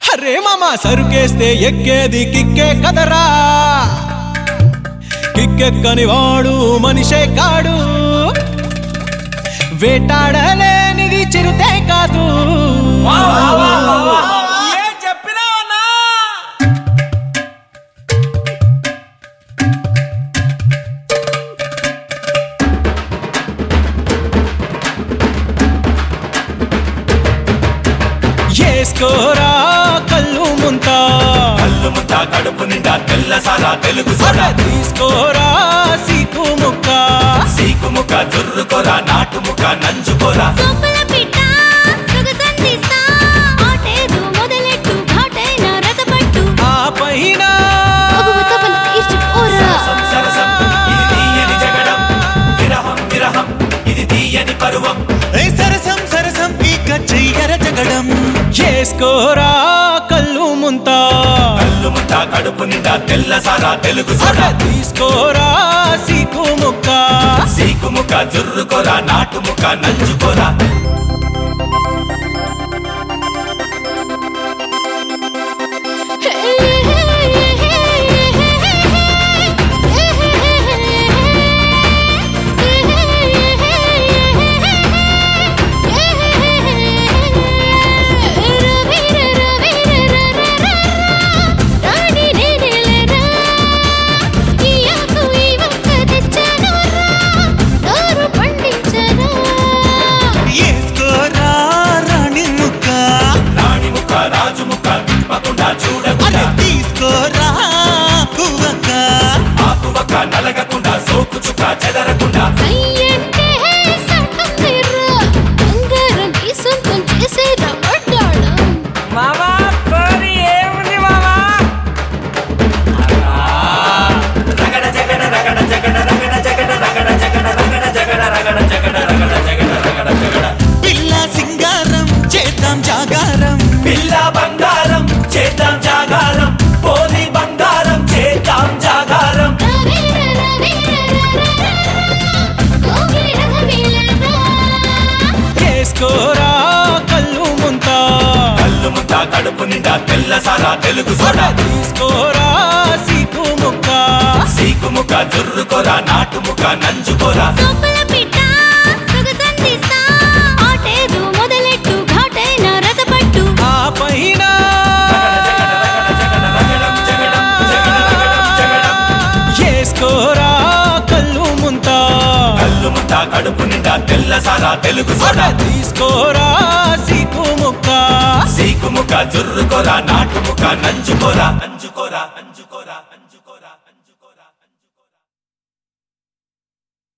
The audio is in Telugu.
అరే మామ సరుకేస్తే ఎక్కేది కిక్కే కదరా కిక్కెక్కని వాడు మనిషే కాడు వేటాడలేనిది చిరుతే కాదు ఏం చెప్పినావన్నా ఏసుకోరా కళ్ళు ముంత కళ్ళు ముద్ద కడుపు నిండా తెల్ల సారా తెలుగు అరే సోడా తీసుకోరా సీకు ముక్క సీకు ముఖ జుర్రుకోరా నాటు ముఖ నంచుకోరా సోకుల పిట్ట సుగసంధిస్తా ఆటేదు మొదలెట్టు ఘాటైన రసపట్టు ఆ పైన మగువతో పని తీర్చుకోరా సరసం సరసం ఇది తీయని జగడం విరహం విరహం ఇది తీయని పరువం ఏ సరసం సరసం ఇక చెయ్యర జగడం చేసుకోరా కళ్ళు ముంత కళ్ళు ముద్ద కడుపు నిండా తెల్ల సారా తెలుగు అరే సోడా తీసుకోరా సీకు ముక్క సీకు ముఖ జుర్రుకోరా నాటు ముఖ నంచుకోరా ఏసుకోరా రాణి ముక్క రాణి ముఖ రాజు ముఖ తిప్పకుండా అరే చూడకుండా తీసుకోరా కువక ఆకువక నలగకుండా సోకు చుక్క చెదరకుండా చేసేదా పడ్డాడు మామా సారీ ఏముంది మామా రగడ జగడ రగడ జగడ రగడ జగడ రగడ జగడ రగడ జగడ రగడ జగడ రగడ జగడ రగడ జగడ పిల్ల సింగారం చేద్దాం జాగారం పిల్ల బంగారం చేద్దాం జాగారం పోలి బంగారం చేద్దాం జాగారం చేసుకోరా కళ్ళు ముంత కళ్ళు ముద్ద కడుపు నిండా తెల్ల సారా తెలుగు అరే సోడా తీసుకోరా సీకు ముక్క సీకు ముఖ జుర్రుకోరా నాటు ముఖ నంచుకోరా సోకుల పిట్ట సుగసంధిస్తా ఆటేదు మొదలెట్టు ఘాటైన రసపట్టు ఆ పైన రగడ జగడ రగడ జగడం జగడం జగడ రగడం జగడం చేసుకోరా కళ్ళు ముంత కళ్ళు ముద్ద కడుపు నిండా తెల్ల సారా తెలుగు సోడా అరే తీసుకోరా సీకు ముక్క సీకు ముఖ జుర్రుకోరా నాటు ముఖ నంచుకోరా నంచుకోరా నంచుకోరా నంచుకోరా